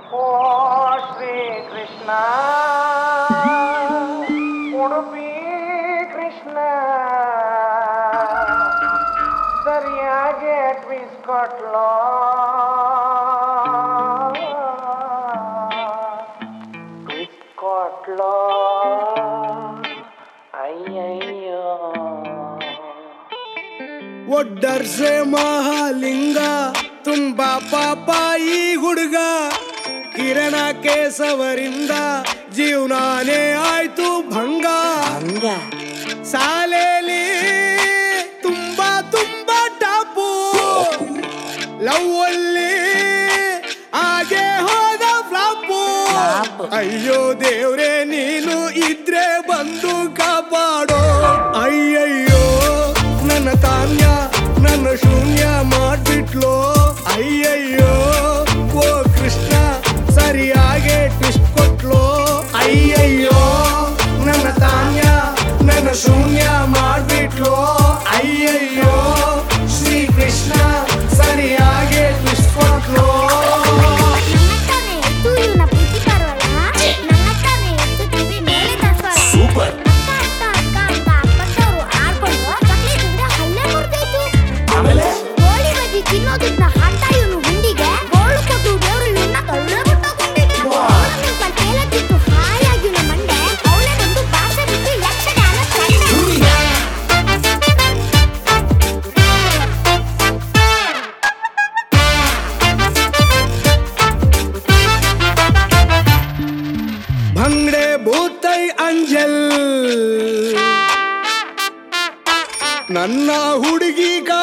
ಓ ಶ್ರೀ ಕೃಷ್ಣ ಉಡುಪಿ ಕೃಷ್ಣ ಸರಿಯಾಗಿ ಟ್ವಿಸ್ ಕೊಟ್ಲೋ ಟ್ವಿಸ್ ಕೊಟ್ಲೋ ಅಯ್ಯಯ್ಯೋ ಒಡ್ಡರ್ಸೆ ಮಹಾಲಿಂಗ ತುಂಬಾ ಪಾಪ ಈ ಹುಡುಗ ಕಿರಣ ಕೇಸವರಿಂದ ಜೀವನಾನೇ ಆಯ್ತು ಭಂಗ ಹಂಗ ಸಾಲೇಲಿ ತುಂಬಾ ತುಂಬಾ ಟಾಪು ಲವ್ ಅಲ್ಲಿ ಹಾಗೆ ಹೋದ ಫ್ಲಾಪು Flop. ಅಯ್ಯೋ ದೇವ್ರೆ ನೀನು ಇದ್ರೆ ಬಂದು ಕಾಪಾಡೋ ಅಯ್ಯಯ್ಯೋ ನನ್ನ ತಾನ್ಯ ನನ್ನ ಶೂನ್ಯ ಮಾಡ್ಬಿಟ್ಲೋ ಅಯ್ಯಯ್ಯೋ ಓ ಕೃಷ್ಣ ಸರಿಯಾಗೆ ಟ್ವಿಸ್ಟ್ ಕೊಟ್ಲೋ ಅಯ್ಯಯ್ಯೋ ನನ್ನ ತಾನ್ಯ ನನ್ನ ಶೂನ್ಯ ಮಾಡ್ಬಿಟ್ಲೋ ಅಯ್ಯಯ್ಯೋ ಶ್ರೀ ಕೃಷ್ಣ ಸರಿಯಾಗೆ ಟ್ವಿಸ್ಟ್ ಕೊಟ್ಲೋ ನನ್ನಕ್ಕನೇ ಎತ್ತು ಇವ್ನ ಪ್ರೀತಿ ಪರ್ವಲ್ಲ ನನ್ನಕ್ಕನೇ ಎತ್ತು ಟಿವಿ ಮೇಲೆ ತರ್ಸೋಳ ಸೂಪರ್ ಅಕ್ಕ ಅಕ್ಕ ಅಕ್ಕ ಅಂತ ಅಕ್ಕಂತವ್ರು ಆಡ್ಕೊಂಡು ಚಕ್ಲಿ ತಿಂದ್ರೆ ಹಲ್ಲೆ ಮುರ್ದೈತು ಆಮೇಲೆ ಗೋಳಿ ಬಜ್ಜಿ ತಿನ್ನೋದನ್ನ ಹಾಕ್ತ ಇವನು ಹುಂಡಿಗೆ ಗೋಳು ಕೊಟ್ಟು ದೇವ್ರು ಇವನ್ನ ತಳ್ಳೆ ಬಿಟ್ಟ ಗುಂಡಿಗೆ ಅವನ ಮೇಲೆ ತೇಲತ್ತಿತ್ತು ಹಾಯಾಗಿನ ಮಂಡೆ ಅವಳೆ ಬಂದು ಭಾಷೆ ಬಿಟ್ಟು ಯಕ್ಷಗಾನ ಕಂಡೆ ಭಂಗ್ಡೆ ಭೂತೈ ಅಂಜಲ್ ನನ್ನ ಹುಡುಗಿ